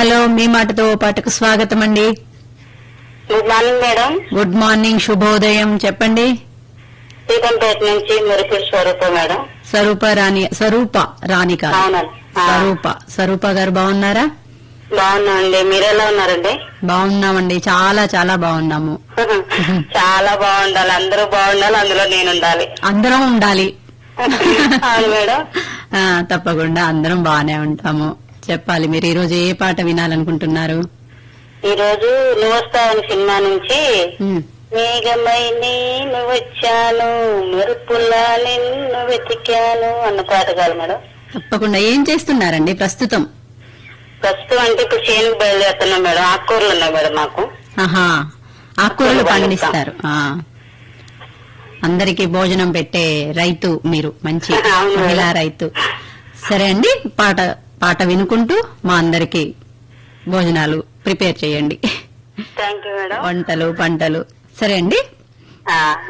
Hello మీ మాటతో ఓ పాటకు స్వాగతం అండి good morning madam good morning శుభోదయం చెప్పండి సీతంపేట నుంచి మురిపూడి స్వరూప మేడం స్వరూప రాణి స్వరూప రాణి కాదు అవునండి ఆ, స్వరూప స్వరూప గారు బాగున్నారా బాగున్నామండి మీరు ఎలా ఉన్నారండి బాగున్నామండి చాలా చాలా బాగున్నాము చాలా బాగుండాలి అందరూ బాగుండాలి అందులో నేను ఉండాలి అందరం ఉండాలి అవును మేడం ఆ, తప్పకుండా అందరం బాగానే ఉంటాము చెప్పాలి మీరు ఈ రోజు ఏ పాట వినాలనుకుంటున్నారు ఈ రోజు నువ్వు వస్తావని సినిమా నుంచి ఉమ్, మేఘమై నేను వచ్చాను మెరుపులా నిన్ను వెతికాను అన్న పాట కాదు మేడం తప్పకుండా ఏం చేస్తున్నారండి ప్రస్తుతం ప్రస్తుతం అంటే ఇప్పుడు చేనుకు బయలుదేరుతున్నాం మేడం ఆకుకూరలు ఉన్నాయి మేడం మాకు ఆహా ఆకుకూరలు పండిస్తారు ఆ అందరికి భోజనం పెట్టే రైతు మీరు మంచి అవును మేడం. మహిళా రైతు సరే అండి పాట పాట వినుకుంటూ మా అందరికి భోజనాలు ప్రిపేర్ చేయండి థ్యాంక్ యూ మేడం వంటలు పంటలు సరే అండి ఆ,